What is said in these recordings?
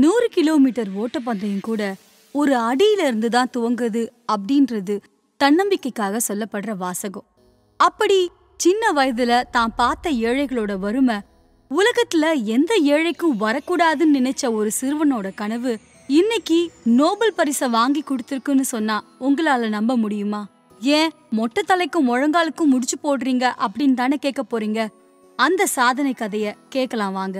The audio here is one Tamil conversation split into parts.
நூறு கிலோமீட்டர் ஓட்டப்பந்தயம் கூட ஒரு அடியில இருந்து தான் துவங்குது அப்படின்றது தன்னம்பிக்கைக்காக சொல்லப்படுற வாசகம் அப்படி சின்ன வயதுல தான் பார்த்த ஏழைகளோட வறுமை உலகத்துல எந்த ஏழைக்கும் வரக்கூடாதுன்னு நினைச்ச ஒரு சிறுவனோட கனவு இன்னைக்கு நோபல் பரிசை வாங்கி கொடுத்திருக்குன்னு சொன்னா உங்களால நம்ப முடியுமா ஏன் மொட்டை தலைக்கும் முழங்காலுக்கும் முடிச்சு போடுறீங்க அப்படின்னு தானே கேட்க போறீங்க அந்த சாதனை கதைய கேட்கலாம் வாங்க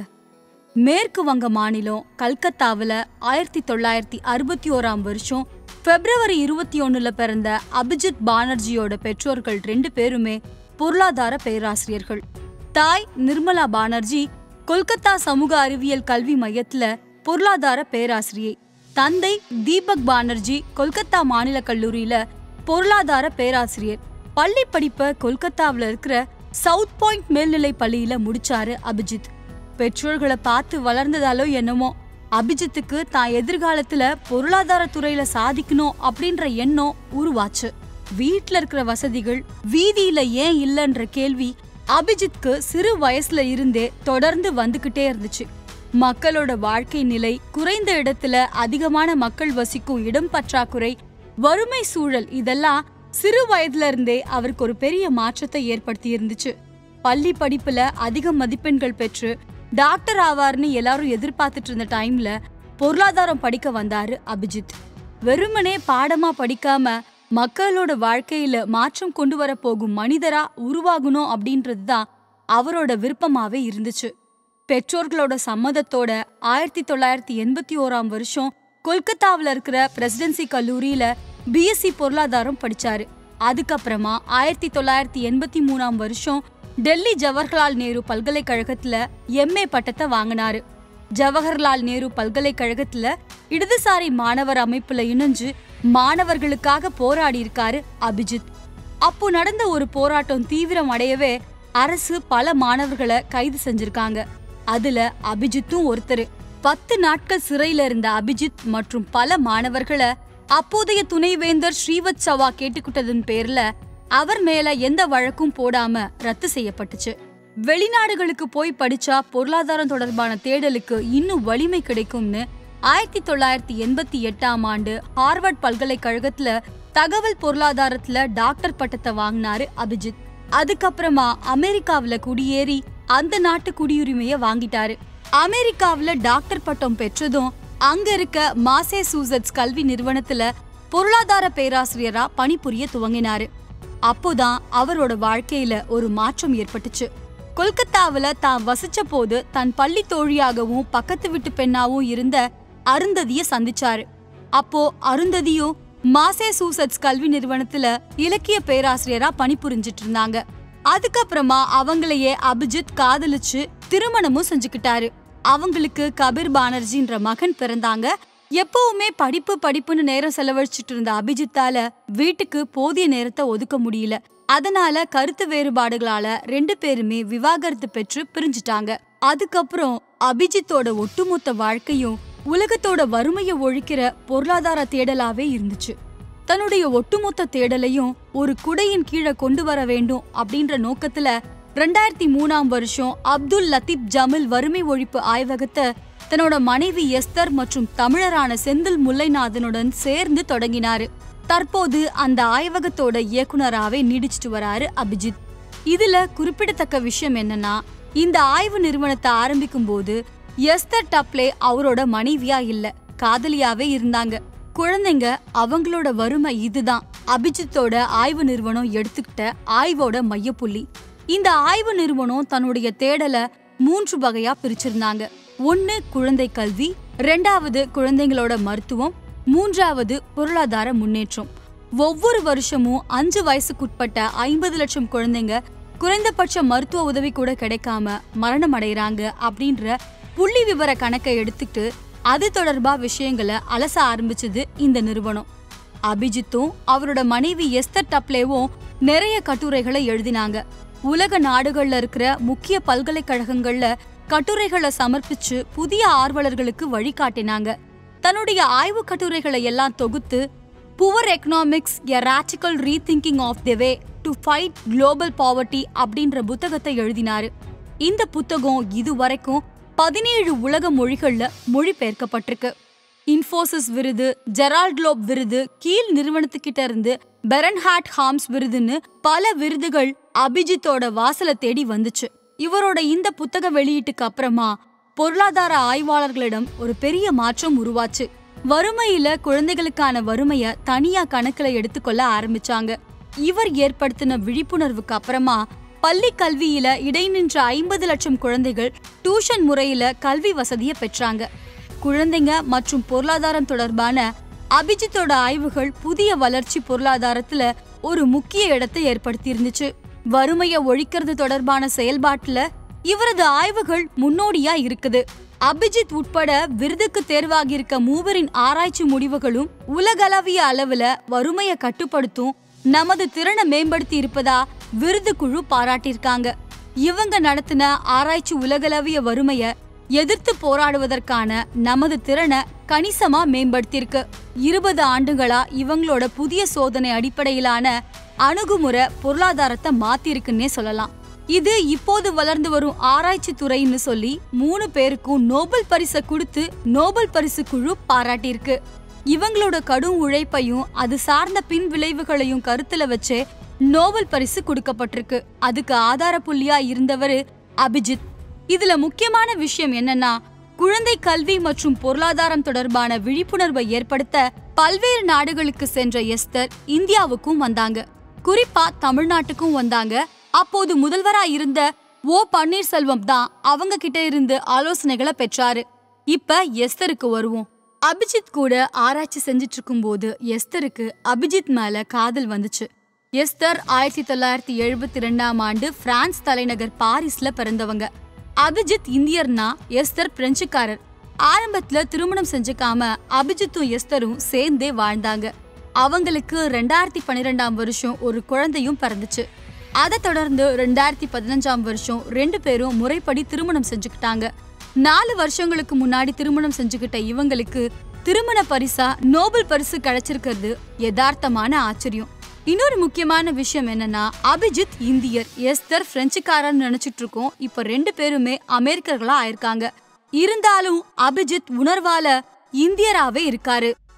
மேற்கு வங்க மாநிலம் கல்கத்தாவுல ஆயிரத்தி தொள்ளாயிரத்தி அறுபத்தி ஓராம் வருஷம் பிப்ரவரி இருபத்தி ஒண்ணுல பிறந்த அபிஜித் பானர்ஜியோட பெற்றோர்கள் ரெண்டு பேருமே பொருளாதார பேராசிரியர்கள் தாய் நிர்மலா பானர்ஜி கொல்கத்தா சமூக அறிவியல் கல்வி மையத்துல பொருளாதார பேராசிரியை தந்தை தீபக் பானர்ஜி கொல்கத்தா மாநில கல்லூரியில பொருளாதார பேராசிரியர் பள்ளி படிப்பை கொல்கத்தாவுல இருக்கிற சவுத் பாயிண்ட் மேல்நிலை பள்ளியில முடிச்சாரு அபிஜித் பெற்றோர்களை பார்த்து வளர்ந்ததாலோ என்னமோ அபிஜித்துக்கு தான் எதிர்காலத்துல பொருளாதார துறையில சாதிக்கணும் அப்படின்ற எண்ணம் உருவாச்சு வீட்ல இருக்கிற வசதிகள் வீதியில ஏன் இல்லைன்ற கேள்வி அபிஜித்க்கு சிறு வயசுல இருந்தே தொடர்ந்து வந்துகிட்டே இருந்துச்சு மக்களோட வாழ்க்கை நிலை குறைந்த இடத்துல அதிகமான மக்கள் வசிக்கும் இடம் பற்றாக்குறை வறுமை சூழல் இதெல்லாம் சிறு வயதுல இருந்தே அவருக்கு ஒரு பெரிய மாற்றத்தை ஏற்படுத்தி இருந்துச்சு பள்ளி படிப்புல அதிக மதிப்பெண்கள் பெற்று டாக்டர் ஆவார்னு எல்லாரும் எதிர்பார்த்துட்டு இருந்த டைம்ல பொருளாதாரம் படிக்க வந்தாரு அபிஜித் வெறுமனே பாடமா படிக்காம மக்களோட வாழ்க்கையில மாற்றம் கொண்டு வர போகும் மனிதரா உருவாகணும் அப்படின்றது தான் அவரோட விருப்பமாவே இருந்துச்சு பெற்றோர்களோட சம்மதத்தோட ஆயிரத்தி தொள்ளாயிரத்தி எண்பத்தி ஓராம் வருஷம் கொல்கத்தாவுல இருக்கிற பிரசிடென்சி கல்லூரியில பிஎஸ்சி பொருளாதாரம் படிச்சாரு அதுக்கப்புறமா ஆயிரத்தி தொள்ளாயிரத்தி எண்பத்தி மூணாம் வருஷம் டெல்லி ஜவஹர்லால் நேரு பல்கலைக்கழகத்துல எம்ஏ பட்டத்தை வாங்கினாரு ஜவஹர்லால் நேரு பல்கலைக்கழகத்துல இடதுசாரி மாணவர் அமைப்புல இணைஞ்சு மாணவர்களுக்காக போராடி இருக்காரு அபிஜித் அப்போ நடந்த ஒரு போராட்டம் தீவிரம் அடையவே அரசு பல மாணவர்களை கைது செஞ்சிருக்காங்க அதுல அபிஜித்தும் ஒருத்தர் பத்து நாட்கள் சிறையில இருந்த அபிஜித் மற்றும் பல மாணவர்களை அப்போதைய துணைவேந்தர் ஸ்ரீவத் சவா கேட்டுக்கிட்டதன் பேர்ல அவர் மேல எந்த வழக்கும் போடாம ரத்து செய்யப்பட்டுச்சு வெளிநாடுகளுக்கு போய் படிச்சா பொருளாதாரம் தொடர்பான தேடலுக்கு இன்னும் வலிமை கிடைக்கும்னு ஆயிரத்தி தொள்ளாயிரத்தி எண்பத்தி எட்டாம் ஆண்டு ஹார்வர்ட் பல்கலைக்கழகத்துல தகவல் பொருளாதாரத்துல டாக்டர் பட்டத்தை வாங்கினாரு அபிஜித் அதுக்கப்புறமா அமெரிக்காவுல குடியேறி அந்த நாட்டு குடியுரிமைய வாங்கிட்டாரு அமெரிக்காவுல டாக்டர் பட்டம் பெற்றதும் அங்க இருக்க மாசேசூசட்ஸ் கல்வி நிறுவனத்துல பொருளாதார பேராசிரியரா பணிபுரிய துவங்கினாரு அப்போதான் அவரோட வாழ்க்கையில ஒரு மாற்றம் ஏற்பட்டுச்சு கொல்கத்தாவுல தான் வசிச்ச போது தன் பள்ளி தோழியாகவும் பக்கத்து வீட்டு பெண்ணாவும் இருந்த அருந்ததிய சந்திச்சாரு அப்போ அருந்ததியும் மாசேசூசட்ஸ் கல்வி நிறுவனத்துல இலக்கிய பேராசிரியரா பணிபுரிஞ்சிட்டு இருந்தாங்க அதுக்கப்புறமா அவங்களையே அபிஜித் காதலிச்சு திருமணமும் செஞ்சுக்கிட்டாரு அவங்களுக்கு கபீர் பானர்ஜின்ற மகன் பிறந்தாங்க எப்பவுமே படிப்பு படிப்புன்னு நேரம் செலவழிச்சிட்டு இருந்த அபிஜித்தால வீட்டுக்கு போதிய நேரத்தை ஒதுக்க முடியல அதனால கருத்து வேறுபாடுகளால ரெண்டு பேருமே விவாகரத்து பெற்று பிரிஞ்சுட்டாங்க அதுக்கப்புறம் அபிஜித்தோட ஒட்டுமொத்த வாழ்க்கையும் உலகத்தோட வறுமையை ஒழிக்கிற பொருளாதார தேடலாவே இருந்துச்சு தன்னுடைய ஒட்டுமொத்த தேடலையும் ஒரு குடையின் கீழே கொண்டு வர வேண்டும் அப்படின்ற நோக்கத்துல ரெண்டாயிரத்தி மூணாம் வருஷம் அப்துல் லத்தீப் ஜமில் வறுமை ஒழிப்பு ஆய்வகத்தை தன்னோட மனைவி எஸ்தர் மற்றும் தமிழரான செந்தில் முல்லைநாதனுடன் சேர்ந்து தொடங்கினாரு தற்போது அந்த ஆய்வகத்தோட இயக்குனராவே நீடிச்சிட்டு வராரு அபிஜித் இதுல குறிப்பிடத்தக்க விஷயம் என்னன்னா இந்த ஆய்வு நிறுவனத்தை ஆரம்பிக்கும் போது எஸ்தர் டப்ளே அவரோட மனைவியா இல்ல காதலியாவே இருந்தாங்க குழந்தைங்க அவங்களோட வறுமை இதுதான் அபிஜித்தோட ஆய்வு நிறுவனம் எடுத்துக்கிட்ட ஆய்வோட மையப்புள்ளி இந்த ஆய்வு நிறுவனம் தன்னுடைய தேடலை மூன்று வகையா பிரிச்சிருந்தாங்க ஒன்னு குழந்தை கல்வி ரெண்டாவது குழந்தைங்களோட மருத்துவம் மூன்றாவது பொருளாதார முன்னேற்றம் ஒவ்வொரு வருஷமும் அஞ்சு வயசுக்குட்பட்ட ஐம்பது லட்சம் குழந்தைங்க குறைந்தபட்ச மருத்துவ உதவி கூட கிடைக்காம மரணம் அடைகிறாங்க அப்படின்ற புள்ளி விவர கணக்கை எடுத்துக்கிட்டு அது தொடர்பா விஷயங்களை அலச ஆரம்பிச்சது இந்த நிறுவனம் அபிஜித்தும் அவரோட மனைவி எஸ்தர் டப்லேவும் நிறைய கட்டுரைகளை எழுதினாங்க உலக நாடுகள்ல இருக்கிற முக்கிய பல்கலைக்கழகங்கள்ல கட்டுரைகளை சமர்ப்பிச்சு புதிய ஆர்வலர்களுக்கு வழிகாட்டினாங்க தன்னுடைய ஆய்வு கட்டுரைகளை எல்லாம் தொகுத்து poor economics a radical rethinking of the way to fight global poverty அப்படின்ற புத்தகத்தை எழுதினாரு இந்த புத்தகம் இதுவரைக்கும் பதினேழு உலக மொழிகள்ல மொழிபெயர்க்கப்பட்டிருக்கு இன்ஃபோசிஸ் விருது ஜெரால்ட் குளோப் விருது கீழ் நிறுவனத்துக்கிட்ட இருந்து பெரன்ஹாட் ஹார்ம்ஸ் விருதுன்னு பல விருதுகள் அபிஜித்தோட வாசலை தேடி வந்துச்சு இவரோட இந்த புத்தக வெளியீட்டுக்கு அப்புறமா பொருளாதார ஆய்வாளர்களிடம் ஒரு பெரிய மாற்றம் உருவாச்சு வறுமையில குழந்தைகளுக்கான வறுமைய தனியா கணக்குல எடுத்துக்கொள்ள ஆரம்பிச்சாங்க இவர் ஏற்படுத்தின விழிப்புணர்வுக்கு அப்புறமா பள்ளி கல்வியில இடைநின்ற ஐம்பது லட்சம் குழந்தைகள் டியூஷன் முறையில கல்வி வசதியை பெற்றாங்க குழந்தைங்க மற்றும் பொருளாதாரம் தொடர்பான அபிஜித்தோட ஆய்வுகள் புதிய வளர்ச்சி பொருளாதாரத்துல ஒரு முக்கிய இடத்தை ஏற்படுத்தி இருந்துச்சு வறுமைய ஒழிக்கிறது தொடர்பான செயல்பாட்டுல இவரது ஆய்வுகள் முன்னோடியா இருக்குது அபிஜித் உட்பட விருதுக்கு தேர்வாகியிருக்க மூவரின் ஆராய்ச்சி முடிவுகளும் உலகளவிய அளவுல வறுமைய கட்டுப்படுத்தும் நமது திறனை மேம்படுத்தி இருப்பதா விருது குழு பாராட்டியிருக்காங்க இவங்க நடத்தின ஆராய்ச்சி உலகளவிய வறுமைய எதிர்த்து போராடுவதற்கான நமது திறனை கணிசமா மேம்படுத்தியிருக்கு இருபது ஆண்டுகளா இவங்களோட புதிய சோதனை அடிப்படையிலான அணுகுமுறை பொருளாதாரத்தை மாத்திருக்குன்னே சொல்லலாம் இது இப்போது வளர்ந்து வரும் ஆராய்ச்சி துறைன்னு சொல்லி மூணு பேருக்கும் நோபல் பரிசை கொடுத்து நோபல் பரிசு குழு பாராட்டியிருக்கு இவங்களோட கடும் உழைப்பையும் அது சார்ந்த பின் விளைவுகளையும் கருத்துல வச்சே நோபல் பரிசு கொடுக்கப்பட்டிருக்கு அதுக்கு ஆதார புள்ளியா இருந்தவரு அபிஜித் இதுல முக்கியமான விஷயம் என்னன்னா குழந்தை கல்வி மற்றும் பொருளாதாரம் தொடர்பான விழிப்புணர்வை ஏற்படுத்த பல்வேறு நாடுகளுக்கு சென்ற எஸ்தர் இந்தியாவுக்கும் வந்தாங்க குறிப்பா தமிழ்நாட்டுக்கும் வந்தாங்க அப்போது முதல்வரா இருந்த ஓ பன்னீர்செல்வம் தான் அவங்க கிட்ட இருந்து ஆலோசனைகளை பெற்றாரு இப்ப எஸ்தருக்கு வருவோம் அபிஜித் கூட ஆராய்ச்சி செஞ்சிட்டு இருக்கும்போது எஸ்தருக்கு அபிஜித் மேல காதல் வந்துச்சு எஸ்தர் ஆயிரத்தி தொள்ளாயிரத்தி எழுபத்தி ரெண்டாம் ஆண்டு பிரான்ஸ் தலைநகர் பாரிஸ்ல பிறந்தவங்க அபிஜித் இந்தியர்னா எஸ்தர் பிரெஞ்சுக்காரர் ஆரம்பத்துல திருமணம் செஞ்சுக்காம அபிஜித்தும் எஸ்தரும் சேர்ந்தே வாழ்ந்தாங்க அவங்களுக்கு ரெண்டாயிரத்தி பன்னிரெண்டாம் வருஷம் ஒரு குழந்தையும் பிறந்துச்சு அதை தொடர்ந்து ரெண்டாயிரத்தி பதினஞ்சாம் வருஷம் ரெண்டு பேரும் முறைப்படி திருமணம் செஞ்சுக்கிட்டாங்க நாலு வருஷங்களுக்கு முன்னாடி திருமணம் செஞ்சுக்கிட்ட இவங்களுக்கு திருமண பரிசா நோபல் பரிசு கிடைச்சிருக்கிறது யதார்த்தமான ஆச்சரியம் இன்னொரு முக்கியமான விஷயம் என்னன்னா அபிஜித் இந்தியர் எஸ்தர் பிரெஞ்சுக்காரன் நினைச்சிட்டு இருக்கோம் இப்ப ரெண்டு பேருமே அமெரிக்கர்களா ஆயிருக்காங்க இருந்தாலும் அபிஜித் உணர்வால இந்தியராவே இருக்காரு